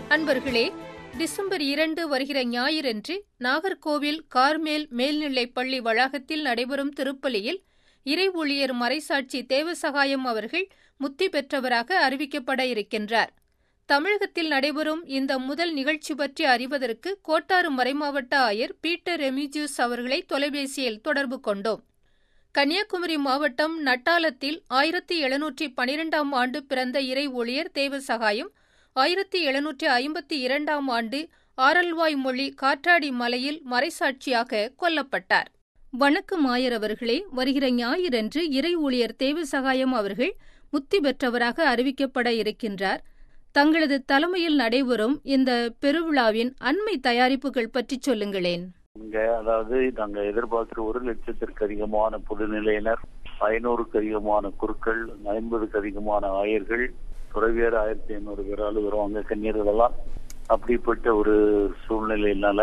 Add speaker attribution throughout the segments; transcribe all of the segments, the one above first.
Speaker 1: அன்பர்களே டிசம்பர் இரண்டு வருகிற ஞாயிறன்று நாகர்கோவில் கார்மேல் மேல்நிலைப் பள்ளி வளாகத்தில் நடைபெறும் திருப்பலியில் இறை ஊழியர் மறைசாட்சி தேவசகாயம் அவர்கள் முத்தி பெற்றவராக அறிவிக்கப்பட இருக்கின்றார் தமிழகத்தில் நடைபெறும் இந்த முதல் நிகழ்ச்சி பற்றி அறிவதற்கு கோட்டாறு மறைமாவட்ட ஆயர் பீட்டர் ரெமிஜியூஸ் அவர்களை தொலைபேசியில் தொடர்பு கொண்டோம் கன்னியாகுமரி மாவட்டம் நட்டாலத்தில் ஆயிரத்தி எழுநூற்றி பனிரெண்டாம் ஆண்டு பிறந்த இறை ஊழியர் தேவசகாயம் ஆயிரத்தி எழுநூற்றி ஐம்பத்தி இரண்டாம் ஆண்டு ஆரல்வாய் மொழி காற்றாடி மலையில் மறைசாட்சியாக கொல்லப்பட்டார் வணக்கம் ஆயர் அவர்களே வருகிற ஞாயிறன்று இறை ஊழியர் தேவசகாயம் அவர்கள் முத்தி பெற்றவராக அறிவிக்கப்பட இருக்கின்றார் தங்களது தலைமையில் நடைபெறும் இந்த பெருவிழாவின் அண்மை தயாரிப்புகள் பற்றி சொல்லுங்களேன்
Speaker 2: இங்க அதாவது நாங்க எதிர்பார்க்கிற ஒரு லட்சத்திற்கு அதிகமான பொதுநிலையினர் ஐநூறுக்கு அதிகமான குருக்கள் ஐம்பதுக்கு அதிகமான ஆயர்கள் துறவியர் ஆயிரத்தி ஐநூறு பேரால் வருவாங்க கன்னியர்கள் எல்லாம் அப்படிப்பட்ட ஒரு சூழ்நிலையினால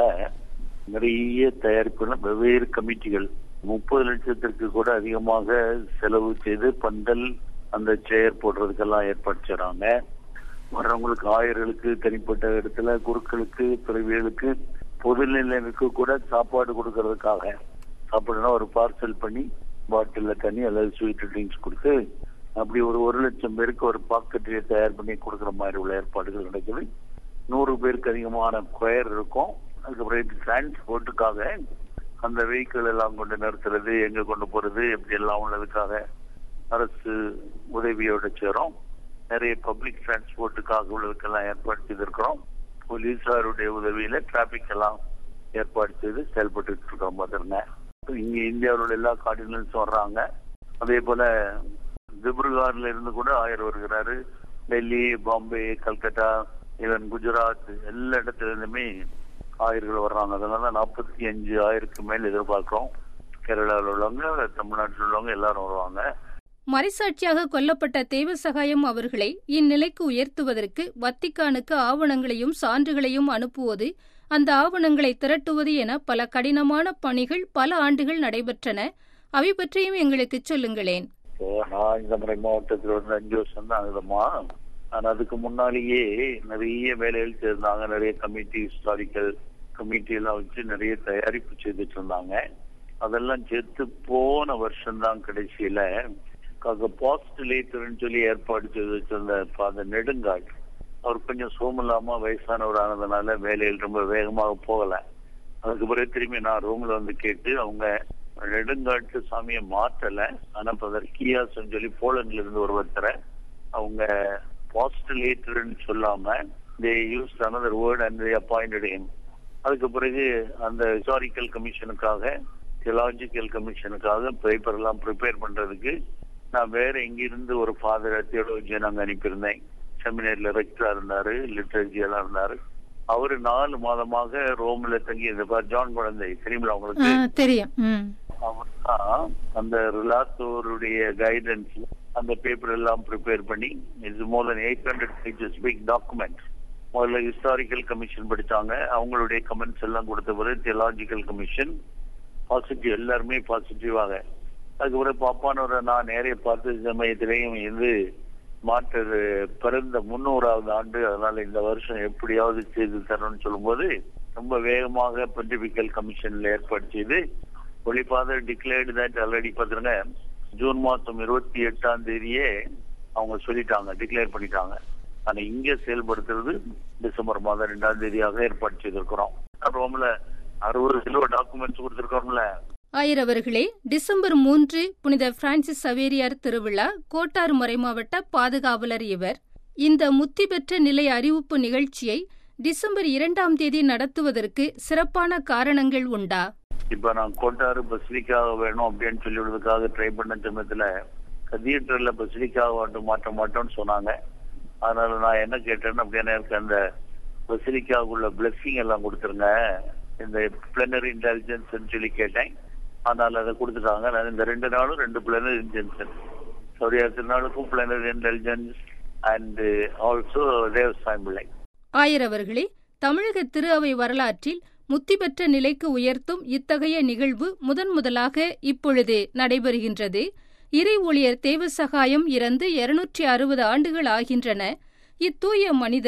Speaker 2: நிறைய தயாரிப்பு வெவ்வேறு கமிட்டிகள் முப்பது லட்சத்திற்கு கூட அதிகமாக செலவு செய்து பந்தல் அந்த சேர் போடுறதுக்கெல்லாம் ஏற்பாடு செய்றாங்க வர்றவங்களுக்கு ஆயர்களுக்கு தனிப்பட்ட இடத்துல குருக்களுக்கு துறவிகளுக்கு பொதுநிலையனுக்கு கூட சாப்பாடு கொடுக்கறதுக்காக சாப்பாடுனா ஒரு பார்சல் பண்ணி பாட்டில்ல தண்ணி அல்லது ஸ்வீட் ட்ரிங்க்ஸ் கொடுத்து அப்படி ஒரு ஒரு லட்சம் பேருக்கு ஒரு பாக்கெட்டையே தயார் பண்ணி கொடுக்குற மாதிரி உள்ள ஏற்பாடுகள் நடக்குது நூறு பேருக்கு அதிகமான கொயர் இருக்கும் அதுக்கப்புறம் டிரான்ஸ்போர்ட்டுக்காக அந்த வெஹிக்கிள் எல்லாம் கொண்டு நிறுத்துறது எங்க கொண்டு போறது எப்படி எல்லாம் உள்ளதுக்காக அரசு உதவியோட சேரும் நிறைய பப்ளிக் டிரான்ஸ்போர்ட்டுக்காக உள்ளதுக்கெல்லாம் ஏற்பாடு செய்திருக்கிறோம் போலீசாருடைய உதவியில டிராபிக் எல்லாம் ஏற்பாடு செய்து செயல்பட்டு இருக்கோம் பாத்துருங்க இங்க இந்தியாவில் உள்ள எல்லா கார்டினல்ஸும் வர்றாங்க அதே போல திப்ருகார்ல இருந்து கூட ஆயர் வருகிறாரு டெல்லி பாம்பே கல்கட்டா ஈவன் குஜராத் எல்லா இடத்துல இருந்துமே ஆயர்கள் வர்றாங்க அதனால நாற்பத்தி அஞ்சு ஆயிரத்துக்கு மேல் எதிர்பார்க்கிறோம் கேரளாவில் உள்ளவங்க தமிழ்நாட்டில் உள்ளவங்க எல்லாரும் வருவாங்க
Speaker 1: மறைசாட்சியாக கொல்லப்பட்ட தேவசகாயம் அவர்களை இந்நிலைக்கு உயர்த்துவதற்கு வத்திக்கானுக்கு ஆவணங்களையும் சான்றுகளையும் அனுப்புவது அந்த ஆவணங்களை திரட்டுவது என பல கடினமான பணிகள் பல ஆண்டுகள் நடைபெற்றன அவை பற்றியும் எங்களுக்கு சொல்லுங்களேன்
Speaker 2: நான் இந்த முறை மாவட்டத்தில் வந்து அஞ்சு வருஷம் தான் ஆகுதம்மா ஆனா அதுக்கு முன்னாலேயே நிறைய வேலைகள் செய்திருந்தாங்க நிறைய கமிட்டி ஹிஸ்டாரிக்கல் கமிட்டி எல்லாம் வச்சு நிறைய தயாரிப்பு செய்துட்டு இருந்தாங்க அதெல்லாம் செத்து போன வருஷம் தான் கடைசியில பாஸ்டிலேட்டர்னு சொல்லி ஏற்பாடு செய்து வச்சிருந்த ஃபாதர் நெடுங்காட் அவர் கொஞ்சம் சோமில்லாம வயசானவர் ஆனதுனால வேலையில் ரொம்ப வேகமாக போகல அதுக்கு பிறகு திரும்பி நான் ரூம்ல வந்து கேட்டு அவங்க நெடுங்காட்டு சாமியை மாற்றல ஆனா ஃபாதர் கியாஸ்ன்னு சொல்லி போலண்ட்ல இருந்து ஒருத்தர அவங்க பாஸ்டிலேட்டர்னு சொல்லாம they use another word and appointed him அதுக்கு பிறகு அந்த ஹிஸ்டாரிக்கல் கமிஷனுக்காக தியலாஜிக்கல் கமிஷனுக்காக பேப்பர் எல்லாம் ப்ரிப்பேர் பண்றதுக்கு நான் வேற எங்கிருந்து ஒரு ஃபாதர் தியோலஜியை நாங்க அனுப்பியிருந்தேன் செமினரியில ரெக்டரா இருந்தாரு லிட்ரேச்சர் எல்லாம் இருந்தாரு அவரு நாலு மாதமாக ரோம்ல தங்கி இருந்தப்பார் ஜான் குழந்தை தெரியுங்களா உங்களுக்கு
Speaker 1: தெரியும்
Speaker 2: அவர் தான் அந்த ரிலாத்தோருடைய கைடன்ஸ் அந்த பேப்பர் எல்லாம் ப்ரிப்பேர் பண்ணி it's more then eight hundred pages big document முதல்ல ஹிஸ்டாரிக்கல் கமிஷன் படிச்சாங்க அவங்களுடைய கமெண்ட்ஸ் எல்லாம் கொடுத்த பிறகு தியலாஜிக்கல் கமிஷன் பாசிட்டிவ் எல்லாருமே பாசிட்டிவாக அதுக்கப்புறம் பாப்பானவரை நான் நேரைய பார்த்து சமயத்திலையும் இது மாற்று பிறந்த முன்னூறாவது ஆண்டு அதனால இந்த வருஷம் எப்படியாவது செய்து தரணும்னு சொல்லும்போது ரொம்ப வேகமாக பொலிட்டிக்கல் கமிஷன்ல ஏற்பாடு செய்து ஒளிபாதர் டிக்ளேர்டு தட் ஆல்ரெடி பாத்துருங்க ஜூன் மாசம் இருபத்தி எட்டாம் தேதியே அவங்க சொல்லிட்டாங்க டிக்ளேர் பண்ணிட்டாங்க ஆனா இங்க செயல்படுத்துறது டிசம்பர் மாதம் ரெண்டாம் தேதியாக ஏற்பாடு செய்திருக்கிறோம் ரோம்ல அறுபது கிலோ டாக்குமெண்ட்ஸ் கொடுத்திருக்கோம்ல
Speaker 1: ஆயர் அவர்களே டிசம்பர் மூன்று புனித பிரான்சிஸ் சவேரியார் திருவிழா கோட்டார் மறைமாவட்ட பாதுகாவலர் இவர் இந்த முத்தி பெற்ற நிலை அறிவிப்பு நிகழ்ச்சியை டிசம்பர் இரண்டாம் தேதி நடத்துவதற்கு சிறப்பான காரணங்கள் உண்டா
Speaker 2: இப்ப நான் கோட்டாறு பசிலிக்காக வேணும் அப்படின்னு சொல்லிவிடுறதுக்காக ட்ரை பண்ண சமயத்துல கதீட்ரல்ல பசிலிக்காக மாற்ற மாட்டோம்னு சொன்னாங்க அதனால நான் என்ன கேட்டேன்னு அப்படியே எனக்கு அந்த பசிலிக்காவுக்குள்ள பிளெஸிங் எல்லாம் கொடுத்துருங்க இந்த பிளனரி இன்டெலிஜென்ஸ் சொல்லி கேட்டேன் ஆனால் அதை கொடுத்துட்டாங்க நான் இந்த ரெண்டு நாளும் ரெண்டு பிளனரி இன்டெலிஜென்ஸ் சௌரியா நாளுக்கும் plenary intelligence and also Devasahayam Pillai
Speaker 1: ஆயர் அவர்களே தமிழக திரு அவை வரலாற்றில் முத்தி பெற்ற நிலைக்கு உயர்த்தும் இத்தகைய நிகழ்வு முதன் முதலாக இப்பொழுது நடைபெறுகின்றது இறை ஊழியர் தேவசகாயம் இறந்து இருநூற்றி அறுபது ஆண்டுகள் ஆகின்றன இத்தூய மனிதர்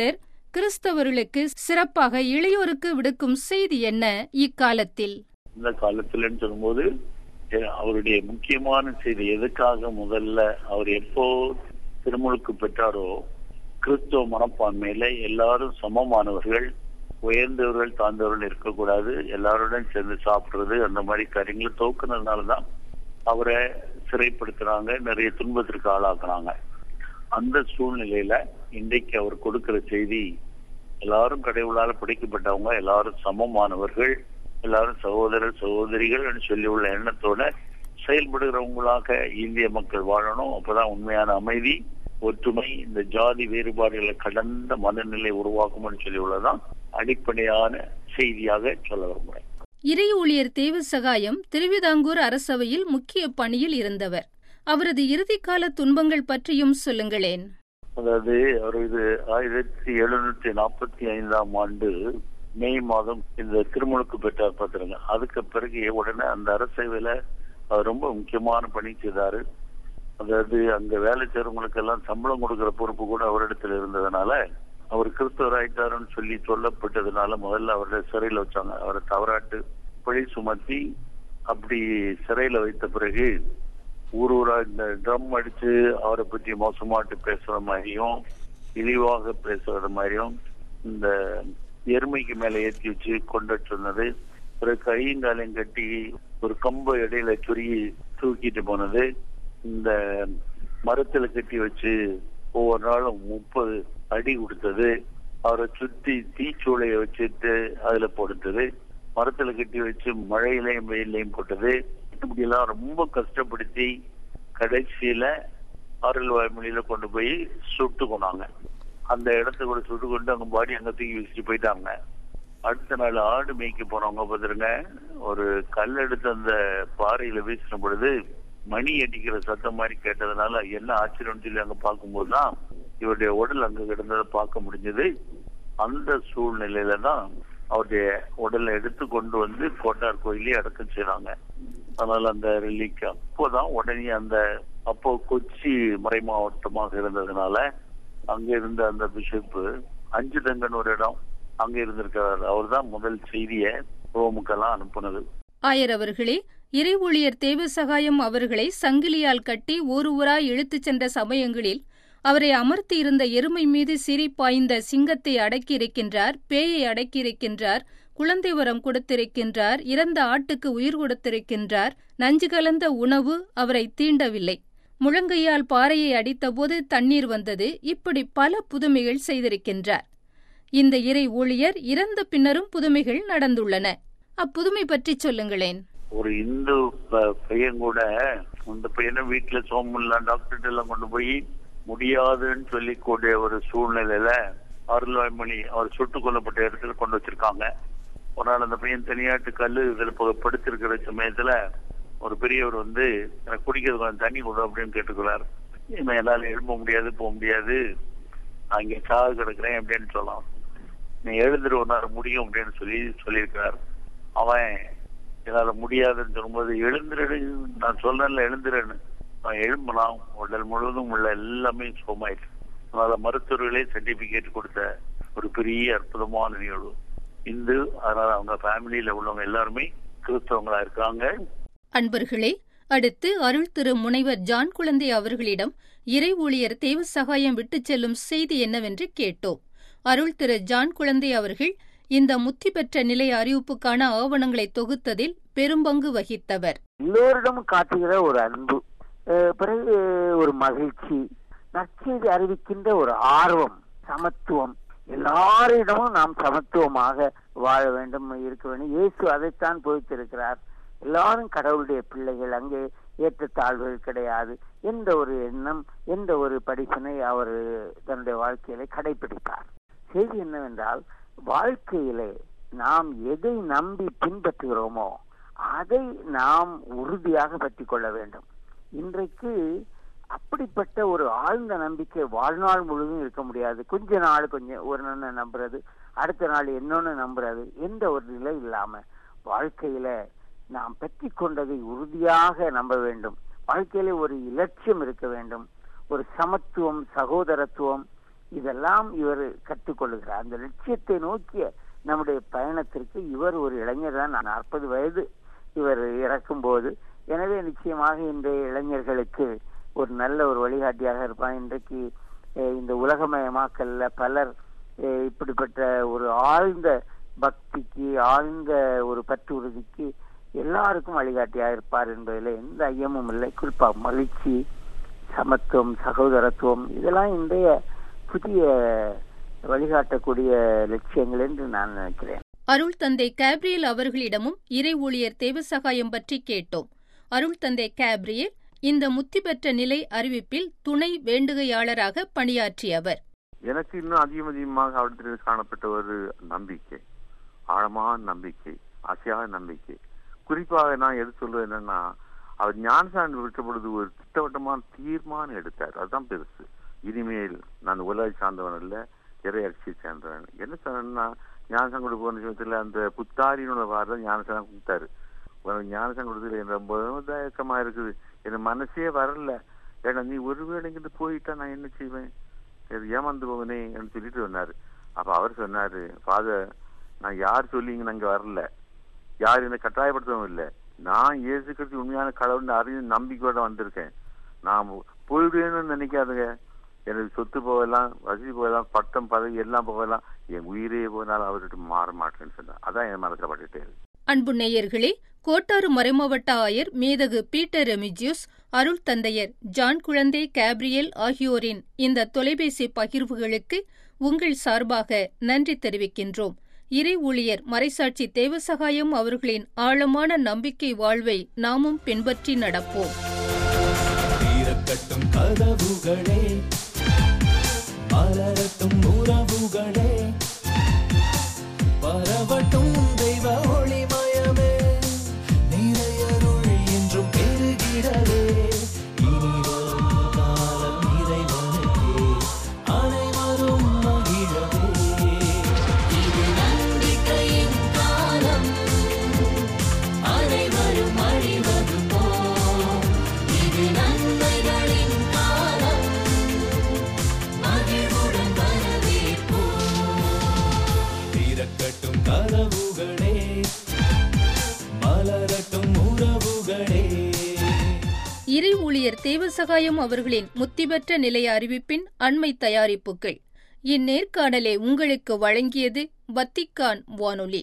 Speaker 1: கிறிஸ்தவர்களுக்கு சிறப்பாக இளையோருக்கு விடுக்கும் செய்தி என்ன இக்காலத்தில்
Speaker 2: இந்த காலத்துலன்னு சொல்லும்போது எ- அவருடைய முக்கியமான செய்தி எதுக்காக முதல்ல அவர் எப்போ திருமுழுக்கு பெற்றாரோ கிறிஸ்துவ மனப்பான்மையில எல்லாரும் சமமானவர்கள் உயர்ந்தவர்கள் தாழ்ந்தவர்கள் இருக்கக்கூடாது எல்லாருடன் சேர்ந்து சாப்பிடுறது அந்த மாதிரி காரியங்களை துவக்குனதுனாலதான் அவரை சிறைப்படுத்துறாங்க நிறைய துன்பத்திற்கு ஆளாக்குறாங்க அந்த சூழ்நிலையில இன்றைக்கு அவர் கொடுக்கிற செய்தி எல்லாரும் கடவுளால பிடிக்கப்பட்டவங்க எல்லாரும் சமமானவர்கள் எல்லாரும் சகோதரர் சகோதரிகள் சொல்லி உள்ள எண்ணத்தோட செயல்படுகிறவங்களாக இந்திய மக்கள் வாழணும் அப்பதான் உண்மையான அமைதி ஒற்றுமை இந்த ஜாதி வேறுபாடுகளை கடந்த மனநிலை உருவாக்கும்னு சொல்லி உள்ளதான் அடிப்படையான செய்தியாக சொல்ல விரும்புகிறேன்
Speaker 1: இறை ஊழியர் தேவசகாயம் திருவிதாங்கூர் அரசவையில் முக்கிய பணியில் இருந்தவர் அவரது இறுதிக்கால துன்பங்கள் பற்றியும் சொல்லுங்களேன்
Speaker 2: அதாவது அவர் இது ஆயிரத்தி எழுநூத்தி நாற்பத்தி ஐந்தாம் ஆண்டு மே மாதம் இந்த திருமுழுக்கு பெற்றார் பார்த்துருங்க அதுக்கு பிறகு உடனே அந்த அரசவையில அவர் ரொம்ப முக்கியமான பணி செய்தாரு அதாவது அங்க வேலை செய்றவங்களுக்கு எல்லாம் சம்பளம் கொடுக்கிற பொறுப்பு கூட அவரிடத்துல இருந்ததுனால அவர் கிறிஸ்தவர் ஆயிட்டாருன்னு சொல்லி சொல்லப்பட்டதுனால முதல்ல அவரை சிறையில வச்சாங்க அவரை தவறாட்டு பழி சுமத்தி அப்படி சிறையில வைத்த பிறகு ஊர் ஊரா இந்த ட்ரம் அடிச்சு அவரை பற்றி மோசமாட்டு பேசுற மாதிரியும் இழிவாக பேசுறது மாதிரியும் இந்த எருமைக்கு மேல ஏற்றி வச்சு கொண்டுட்டு சொன்னது பிறகு கையும் காலையும் கட்டி ஒரு கம்பை இடையில சொருகி தூக்கிட்டு போனது இந்த மரத்துல கட்டி வச்சு ஒவ்வொரு நாளும் முப்பது அடி கொடுத்தது அவரை சுத்தி தீச்சூளைய வச்சுட்டு அதுல போடுத்தது மரத்துல கட்டி வச்சு மழையிலையும் வெயிலையும் போட்டது இப்படி எல்லாம் ரொம்ப கஷ்டப்படுத்தி கடைசியில ஆரல்வாய் மொழியில கொண்டு போய் சுட்டு கொண்டாங்க அந்த இடத்த கூட சுட்டு கொண்டு அவங்க பாடி அங்க தூக்கி வச்சுட்டு போயிட்டாங்க அடுத்த நாள் ஆடு மேய்க்க போனவங்க பாத்துருங்க ஒரு கல் எடுத்து அந்த பாறையில வீசின பொழுது மணி அடிக்கிற சத்தம் மாதிரி கேட்டதுனால என்ன ஆச்சரியம்னு சொல்லி அங்க பார்க்கும்போதுதான் இவருடைய உடல் அங்க கிடந்ததை பார்க்க முடிஞ்சது அந்த சூழ்நிலையில தான் அவருடைய உடலை எடுத்து கொண்டு வந்து கோட்டார் கோயிலே அடக்கம் செய்றாங்க அதனால அந்த ரிலிக்கு அப்போதான் உடனே அந்த அப்போ கொச்சி மறை மாவட்டமாக இருந்ததுனால அங்க இருந்த அந்த பிஷப்பு அஞ்சு தங்கன் ஒரு இடம் அங்க இருந்திருக்கிறார் அவர் தான் முதல் செய்தியை ரோமுக்கெல்லாம் அனுப்புனது
Speaker 1: ஆயர் அவர்களே இறை ஊழியர் தேவசகாயம் அவர்களை சங்கிலியால் கட்டி ஊர் ஊராய் இழுத்துச் சென்ற சமயங்களில் அவரை அமர்த்தியிருந்த எருமை மீது சிரி பாய்ந்த சிங்கத்தை அடக்கியிருக்கின்றார் பேயை அடக்கியிருக்கின்றார் குழந்தை வரம் கொடுத்திருக்கின்றார் இறந்த ஆட்டுக்கு உயிர் கொடுத்திருக்கின்றார் நஞ்சு கலந்த உணவு அவரை தீண்டவில்லை முழங்கையால் பாறையை அடித்தபோது தண்ணீர் வந்தது இப்படி பல புதுமைகள் செய்திருக்கின்றார் இந்த இறை ஊழியர் இறந்த பின்னரும் புதுமைகள் நடந்துள்ளன அப்புதுமை பற்றி சொல்லுங்களேன்
Speaker 2: ஒரு இந்து ப- பையன் கூட அந்த பையனை வீட்டுல சோம்பலாம் டாக்டர் எல்லாம் கொண்டு போய் முடியாதுன்னு சொல்லிக்கூடிய ஒரு சூழ்நிலையில அருள்வாய்மொழி அவர் சுட்டுக் கொல்லப்பட்ட இடத்துல கொண்டு வச்சிருக்காங்க ஒரு நாள் அந்த பையன் தனியாட்டு கல்லு இதுல ப- படுத்திருக்கிற சமயத்துல ஒரு பெரியவர் வந்து எனக்கு குடிக்கிறது கொஞ்சம் தண்ணி கொடு அப்படின்னு கேட்டுக்கிறார் இவன் என்னால எழும்ப முடியாது போக முடியாது நான் இங்க சாக கிடக்குறேன் அப்படின்னு சொல்லலாம் நீ எழுந்துரு ஒரு நாள் முடியும் அப்படின்னு சொல்லி சொல்லியிருக்கிறார் அவன் என்னால முடியாதுன்னு சொல்லும்போது எழுந்துரு நான் சொல்றேன்ல எழுந்துருன்னு அவன் எழும்பலாம் உடல் முழுவதும் உள்ள எல்லாமே சுகமாயிட்டு அதனால மருத்துவர்களே சர்டிபிகேட் கொடுத்த ஒரு பெரிய அற்புதமான நிகழ்வு இந்து அதனால அவங்க ஃபேமிலியில உள்ளவங்க எல்லாருமே கிறிஸ்தவங்களா இருக்காங்க
Speaker 1: அன்பர்களே அடுத்து அருள் திரு முனைவர் ஜான் குழந்தை அவர்களிடம் இறை ஊழியர் தேவ சகாயம் விட்டுச் செல்லும் செய்தி என்னவென்று கேட்டோம் அருள் திரு ஜான் குழந்தை அவர்கள் இந்த முத்தி பெற்ற நிலை அறிவிப்புக்கான ஆவணங்களை தொகுத்ததில் பெரும்பங்கு வகித்தவர்
Speaker 3: எல்லோரிடமும் காட்டுகிற ஒரு அன்பு அஹ் பிறகு ஒரு மகிழ்ச்சி நற்செய்தி அறிவிக்கின்ற ஒரு ஆர்வம் சமத்துவம் எல்லாரிடமும் நாம் சமத்துவமாக வாழ வேண்டும் இருக்க வேண்டும் இயேசு அதைத்தான் போதித்திருக்கிறார் எல்லாரும் கடவுளுடைய பிள்ளைகள் அங்கே ஏற்றத்தாழ்வுகள் கிடையாது எந்த ஒரு எண்ணம் எந்த ஒரு படிப்பினை அவர் தன்னுடைய வாழ்க்கையில கடைபிடித்தார் செய்தி என்னவென்றால் வாழ்க்கையிலே நாம் எதை நம்பி பின்பற்றுகிறோமோ அதை நாம் உறுதியாக பற்றி கொள்ள வேண்டும் இன்றைக்கு அப்படிப்பட்ட ஒரு ஆழ்ந்த நம்பிக்கை வாழ்நாள் முழுவதும் இருக்க முடியாது கொஞ்ச நாள் கொஞ்சம் ஒரு ஒன்று நம்புறது அடுத்த நாள் இன்னொன்னு நம்புறது எந்த ஒரு நிலை இல்லாம வாழ்க்கையில நாம் பெற்றி கொண்டதை உறுதியாக நம்ப வேண்டும் வாழ்க்கையில ஒரு இலட்சியம் இருக்க வேண்டும் ஒரு சமத்துவம் சகோதரத்துவம் இதெல்லாம் இவர் கற்றுக்கொள்ளுகிறார் அந்த லட்சியத்தை நோக்கிய நம்முடைய பயணத்திற்கு இவர் ஒரு இளைஞர் தான் நான் நாற்பது வயது இவர் இறக்கும் போது எனவே நிச்சயமாக இன்றைய இளைஞர்களுக்கு ஒரு நல்ல ஒரு வழிகாட்டியாக இருப்பான் இன்றைக்கு அஹ், இந்த உலகமயமாக்கல்ல பலர் அஹ், இப்படிப்பட்ட ஒரு ஆழ்ந்த பக்திக்கு ஆழ்ந்த ஒரு பற்று உறுதிக்கு எல்லாருக்கும் வழிகாட்டியாக இருப்பார் என்பதில் எந்த ஐயமும் இல்லை குறிப்பா மகிழ்ச்சி சமத்துவம் சகோதரத்துவம் இதெல்லாம் இன்றைய புதிய வழிகாட்டக்கூடிய லட்சியங்கள் என்று நான் நினைக்கிறேன்
Speaker 1: அருள் தந்தை கேப்ரியல் அவர்களிடமும் இறை ஊழியர் தேவசகாயம் பற்றி கேட்டோம் அருள் தந்தை கேப்ரியல் இந்த முத்தி பெற்ற நிலை அறிவிப்பில் துணை வேண்டுகையாளராக பணியாற்றியவர்
Speaker 4: எனக்கு இன்னும் அதிகம் அதிகமாக அவரிடத்தில் காணப்பட்ட ஒரு நம்பிக்கை ஆழமான நம்பிக்கை அசையாத நம்பிக்கை குறிப்பாக நான் எது சொல்றது என்னன்னா அவர் ஞானசாமி விட்ட பொழுது ஒரு திட்டவட்டமான தீர்மானம் எடுத்தார் அதுதான் பெருசு இனிமேல் நான் உலகை சார்ந்தவன் அல்ல இறை அரிசியை சேர்ந்தவன் என்ன சொன்னா ஞானசம் கொடுக்க போன விஷயத்துல அந்த புத்தாரினோட வாரம் ஞானசம் கொடுத்தாரு உனக்கு ஞானசம் கொடுத்தது எனக்கு ரொம்ப தயக்கமா இருக்குது என் மனசே வரல ஏன்னா நீ ஒருவேளை இங்கிட்டு போயிட்டா நான் என்ன செய்வேன் சரி ஏமாந்து போவனே என்று சொல்லிட்டு வந்தாரு அப்ப அவர் சொன்னாரு ஃபாதர் நான் யார் சொல்லி இங்க அங்க வரல யார் என்னை கட்டாயப்படுத்தவும் இல்லை நான் இயேசு கிறிஸ்து உண்மையான கடவுள் அறிவு நம்பிக்கையோட வந்திருக்கேன் நான் போயிடுவேன்னு நினைக்காதுங்க எனக்கு சொத்து போகலாம் வசதி போகலாம் பட்டம் பதவி எல்லாம் போகலாம் என் உயிரே போனாலும் அவர்கிட்ட மாற மாட்டேன்னு சொன்னார் அதான் என் மனசுல பட்டுட்டே இருக்கு
Speaker 1: அன்பு நேயர்களே கோட்டாறு மறைமாவட்ட ஆயர் மேதகு பீட்டர் ரெமிஜியூஸ் அருள் தந்தையர் ஜான் குழந்தை கேப்ரியல் ஆகியோரின் இந்த தொலைபேசி பகிர்வுகளுக்கு உங்கள் சார்பாக நன்றி தெரிவிக்கின்றோம் இறை ஊழியர் மறைசாட்சி தேவசகாயம் அவர்களின் ஆழமான நம்பிக்கை வாழ்வை நாமும் பின்பற்றி நடப்போம்
Speaker 5: திறக்கட்டும் கதவுகளே மலரட்டும் உறவுகளே பரவட்டும் தெய்வ ஒளிமயமே நிறையருள் என்றும் பெருகிடவே இனி வரும் காலம் இறைவனுக்கே அனைவரும் மகிழவே இது நம்பிக்கையின் காலம் அனைவரும் அழிவது போல் இது நன்மைகளின் காலம் மகிழ்வுடன் வரவேற்போம் திறக்கட்டும் கதவுகளே மலரட்டும் உறவுகளே
Speaker 1: இறை ஊழியர் தேவசகாயம் அவர்களின் முத்திபெற்ற நிலைய அறிவிப்பின் அண்மை தயாரிப்புகள் இந்நேர்காணலை உங்களுக்கு வழங்கியது வத்திக்கான் வானொலி